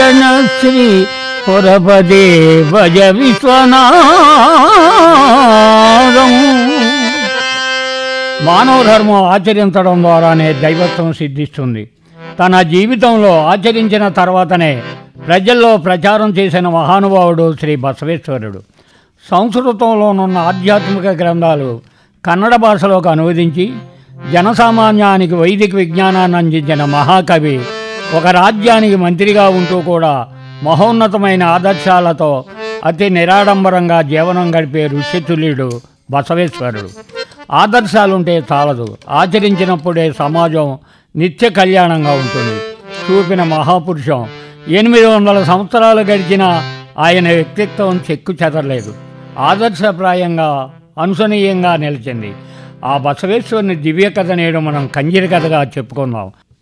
నారాయణ శ్రీ పురపదే భజ విశ్వనాథం మానవ ధర్మం ఆచరించడం ద్వారానే దైవత్వం సిద్ధిస్తుంది తన జీవితంలో ఆచరించిన తర్వాతనే ప్రజల్లో ప్రచారం చేసిన మహానుభావుడు శ్రీ బసవేశ్వరుడు సంస్కృతంలోనున్న ఆధ్యాత్మిక గ్రంథాలు కన్నడ భాషలోకి అనువదించి జనసామాన్యానికి వైదిక విజ్ఞానాన్ని అందించిన మహాకవి ఒక రాజ్యానికి మంత్రిగా ఉంటూ కూడా మహోన్నతమైన ఆదర్శాలతో అతి నిరాడంబరంగా జీవనం గడిపే ఋషితుల్యుడు బసవేశ్వరుడు ఆదర్శాలుంటే చాలదు ఆచరించినప్పుడే సమాజం నిత్య కళ్యాణంగా ఉంటుంది చూపిన మహాపురుషం ఎనిమిది వందల సంవత్సరాలు గడిచిన ఆయన వ్యక్తిత్వం చెక్కు చెదరలేదు ఆదర్శప్రాయంగా అనుసనీయంగా నిలిచింది ఆ బసవేశ్వరుని దివ్య కథ నేడు మనం కంజరి కథగా చెప్పుకుందాం